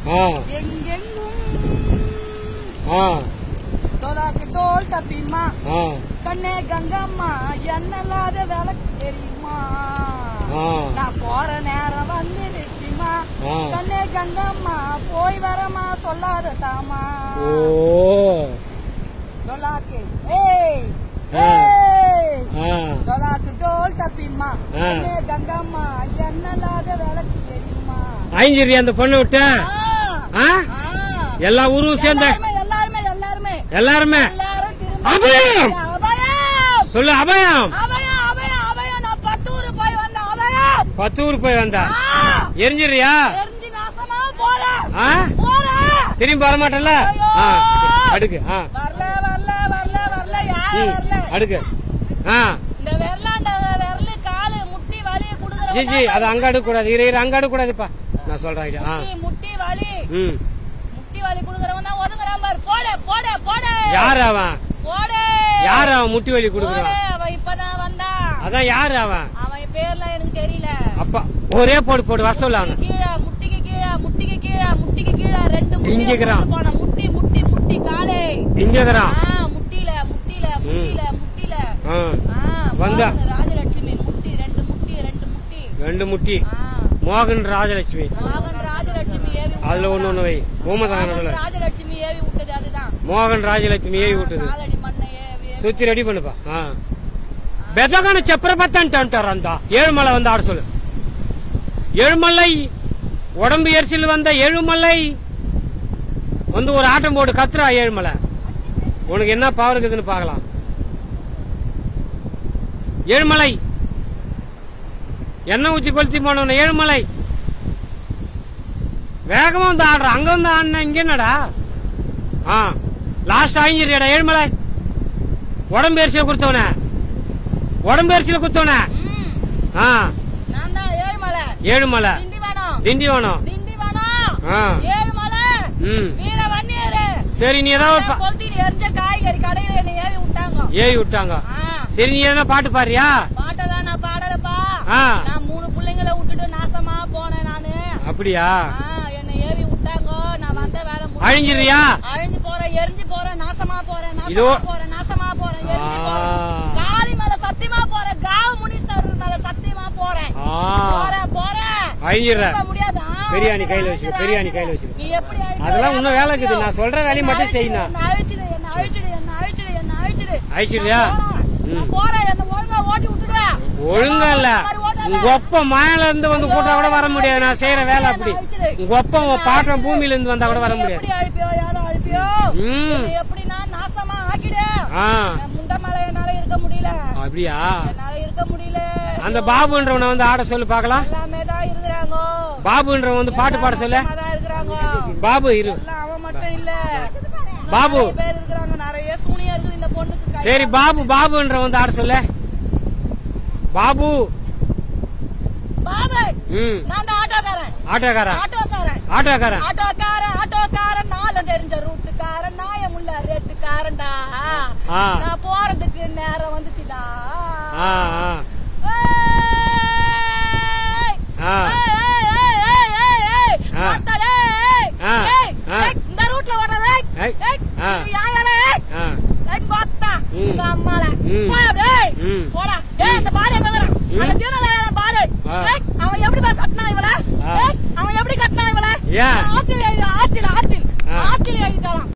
ஆ எங்கெங்கும் ஆ தோலாக்கு தோல் தப்பிமா ஆ கண்ணே கங்கம்மா என்னல்லாத விளக்கு தெரியுமா ஆ நான் போற நேரம் வந்துடுச்சுமா ஆ. கண்ணே கங்கம்மா போய் வரமா சொல்லாதட்டாமா ஓ டொலாக்கு ஏய் ஆ. ஏய் ஆ டொலாக்கு டோல் தப்பிமா ஆ. கண்ணே கங்கம்மா என்னல்லாத விளக்கு தெரியுமா ஐஞ்சிரி அந்த பொண்ணை விட்ட ஆ. ஆ ஆ. எல்லா ஊரும் சேர்ந்த எல்லாருமே எல்லாருமே எல்லாருமே எல்லாருமே எல்லாரும் திரும்ப அபயம் அபயம் சொல்லு அபயம் அபயம் அபயம் அபயம் நான் பத்து ஊரு போய் வந்த அபயம் பத்து ஊருக்கு போய் வந்தா ஆ. எரிஞ்சிரியா தெரிஞ்சு நாசமா போறேன் ஆ போறேன் திரும்பி வர மாட்டல ஆ அடுக்கு ஆ வரல வரல வரல வரல யாரும் ம், வரல அடுக்கு ஆ இந்த விரலாண்ட விரலு காலு முட்டி வலிய ஜி ஜி குடுக்குற அது அங்க அடுக்க கூடாது இரு இரு அங்க அடுக்க கூடாதுப்பா நான் சொல்றேன் ஐடியா. ஆ முட்டி முட்டி வலி ம் முட்டி வலி குடுக்குறவன் தான் ஒதுங்குறான் பாரு போட போட போட யார் அவன் போட யார் அவன் முட்டி வலி போடு கொடுக்குறான் அவன் இப்பதான் வந்தான் அதான் யாரு அவன் அவன் பேர்லாம் எனக்கு தெரியல அப்பா ஒரே போடு போடு வர சொல்லு அவனை கீழே முட்டிக்கு கீழே முட்டிக்கு கீழே முட்டிக்கு கீழே ரெண்டு முட்டியை இங்கிக்கிறான். கொண்டு போன முட்டி முட்டி முட்டி காலே இங்ககிறான் ஆ முட்டில முட்டில முட்டில முட்டில ஆ ஆ வந்தா. மோகன் ராஜலட்சுமி முட்டி ரெண்டு முட்டி ரெண்டு முட்டி ரெண்டு முட்டி ஆ மோகன் ராஜலட்சுமி மோகன் ராஜலட்சுமி ஏவி அதுல ஒண்ணு ஒண்ணு வை ஊமதான் மோகன் ராஜலட்சுமி ஏவி விட்டது அதுதான் மோகன் ராஜலட்சுமி ஏவி விட்டது காலடி மண்ணை ஏவி ஏவி. சுத்தி ரெடி பண்ணுப்பா ఆ. బెదగన చెప్పరబత్తంట అంటారు అంతా ఏழுமலை வந்து ஆட சொல்லு ஏழுமலை உடம்பு எரிச்சல் வந்த ஏழுமலை வந்து ஒரு ஆட்டம் போடு கத்துறா ஏழுமலை உனக்கு என்ன பவர் இருக்குதுன்னு பார்க்கலாம் ஏழுமலை எண்ணெய் ஊத்தி கொளுத்தி போனவன ஏழுமலை வேகமா வந்து ஆடுற அங்க வந்து ஆடின இங்க என்னடா ஆ லாஸ்ட் ஆயிஞ்சிரியாடா ஏழுமலை உடம்பு எரிச்சல் கொடுத்தவன உடம்பு எரிச்சல் கொடுத்தவன ம், ஆ நான் தான் ஏழுமலை ஏழுமலை திண்டிவனம் திண்டிவனம் திண்டிவனம் ஆ ஏழுமலை ம் வீர வன்னியரு சரி நீ ஏதாவது ஒரு பா- கொளுத்திட்டு எரிஞ்ச காய்கறி கடையில என்னை ஏவி விட்டாங்க ஏவி விட்டாங்க ஆ, சரி நீ எதனா பாட்டு பாடுறியா பாட்டெல்லாம் நான் பாடலப்பா ஆ நான் மூணு பிள்ளைங்களை விட்டுட்டு நாசமா போனேன் நானு அப்படியா ஆ, என்னை ஏவி விட்டாங்க நான் வந்த வேலை முடிஞ்சு- அழிஞ்சிரியா அழிஞ்சு போறேன் எரிஞ்சு போறேன் நாசமா போறேன் இதோ. நாசமா போறேன் நாசமா போறேன் எரிஞ்சு ஆ. போறேன் காளி மேல சத்தியமா போறேன் காவு முனீஸ்வரர் மேல சத்தியமா போறேன் ஆ போறேன் போறேன் அழிஞ்சிடுற திரும்ப முடியாது ஆ, பெரியாணி கையில அழிச்சிடு, வச்சுக்க, பெரியாணி அழிச்சிடு. கையில வச்சுக்க. நீ எப்படி அழிப்பியோ, அதெல்லாம் இன்னும் வேலை இருக்குது. எனக்கு நான் சொல்ற வேலையை என்ன மட்டும் அழிச்சிடு, செய்யணும். என்ன அழிச்சிடு, என்ன அழிச்சிடு, என்ன அழிச்சிடு, என்ன அழிச்சிடு. அழிச்சிடுறியா? நான் போறேன். ம். நான் போறேன், என்னை ஒழுங்கா ஓட்டி விட்டுடுவேன். ஒழுங்கா இல்ல இந்த மாதிரி ஓட்டாத. உங்க ஒப்ப மாயில இருந்து வந்து கூட்டா கூட வர முடியாது நான் செய்யற வேலை அப்படி உங்க ஒப்ப உன் பாட்டம் பூமியில இருந்து வந்தா கூட வர என்னை முடியாது எப்படி அழிப்பியோ, யாரோ அழிப்பியோ. ம். என்னை எப்படி நான் நாசமா ஆக்கிடு. ஆ என் முண்டை மேல என்னால இருக்க முடியல அப்படியா என்னால இருக்க முடியல அந்த பாபுன்றவனை வந்து ஆட சொல்லு பார்க்கலாம் எல்லாமே தான் இருக்கிறாங்க பாபுன்றவன் வந்து பாட்டு பாட சொல்லு எல்லாமே தான் இருக்கிறாங்க பாபு இரு எல்லாம் அவன் மட்டும் இல்ல இன்னும் பாபு. நிறைய பேர் இருக்கிறாங்க நிறைய சூனியா இருக்குது இந்த பொண்ணுக்கு கை- சரி பாபு பாபுன்றவன் வந்து ஆட சொல்லு பாபு பாபு ம் நான் தான் ஆட்டோக்காரன் ஆட்டோக்காரன் ஆட்டோக்காரன் ஆட்டோக்காரன் ஆட்டோக்காரன் ஆட்டோக்காரன் நாலு தெரிஞ்ச ரூட்டுக்காரன் நாயமுள்ள ரேட்டுக்காரன்டா ஆ. நான் போறதுக்கு நேரம் வந்துச்சுடா ஆ ஆ ஏய்! ஆ. ஏய், ஏய், ஏய், ஏய், ஏய், ஏய்! ஆ. மாத்தாடே, ஏய்! ஆ. ஏய், ஆ. ஏய், இந்த ரூட்ல ஓடுறதே, ஏய். ஏய், ஆ. இது யாரோட, ஏய்? ஆ ஏய், கொத்தா, ம். உங்க அம்மால. ம். போடா, டேய். ம். போடா. ஏய், இந்த பாரு எங்க வரான்? ம். அந்த தீனதயாளன் பாரு. ஆ. ஏய், அவன் எப்படி பாரு கட்டினான் இவள? ஆ. ஏய், அவன் எப்படி கட்டினான் இவள? ஏன்? ஆக்கு,